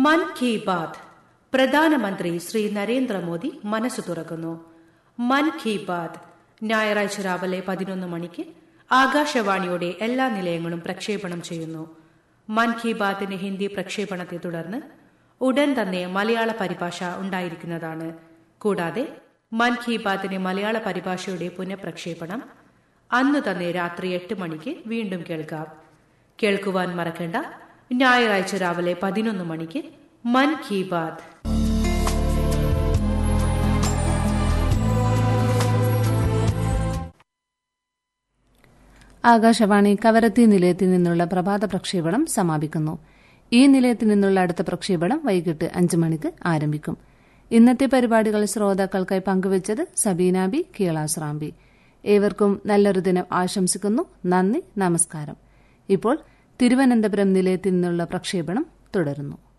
മൻ കി ബാത് പ്രധാനമന്ത്രി ശ്രീ നരേന്ദ്രമോദി മനസ്സു തുറക്കുന്നു മൻ കി ബാത് ഞായറാഴ്ച രാവിലെ പതിനൊന്ന് മണിക്ക് ആകാശവാണിയുടെ എല്ലാ നിലയങ്ങളും പ്രക്ഷേപണം ചെയ്യുന്നു മൻ കി ബാത്തിന്റെ ഹിന്ദി പ്രക്ഷേപണത്തെ തുടർന്ന് ഉടൻ തന്നെ മലയാള പരിഭാഷ ഉണ്ടായിരിക്കുന്നതാണ് കൂടാതെ മൻ കി ബാത്തിന്റെ മലയാള പരിഭാഷയുടെ പുനഃപ്രക്ഷേപണം അന്നു തന്നെ രാത്രി എട്ട് മണിക്ക് വീണ്ടും കേൾക്കാം കേൾക്കുവാൻ മറക്കേണ്ട ഞായറാഴ്ച രാവിലെ പതിനൊന്ന് മണിക്ക് മൻ കി ബാത് ആകാശവാണി കവരത്തി നിലയത്തിൽ നിന്നുള്ള പ്രഭാത പ്രക്ഷേപണം സമാപിക്കുന്നു ഈ നിലയത്തിൽ നിന്നുള്ള അടുത്ത പ്രക്ഷേപണം വൈകിട്ട് അഞ്ച് മണിക്ക് ആരംഭിക്കും ഇന്നത്തെ പരിപാടികൾ ശ്രോതാക്കൾക്കായി പങ്കുവച്ചത് സബീനാബി കീളാസ്രാംബി ഏവർക്കും നല്ലൊരു ദിനം ആശംസിക്കുന്നു നന്ദി നമസ്കാരം ഇപ്പോൾ തിരുവനന്തപുരം നിലയത്തിൽ നിന്നുള്ള പ്രക്ഷേപണം തുടരുന്നു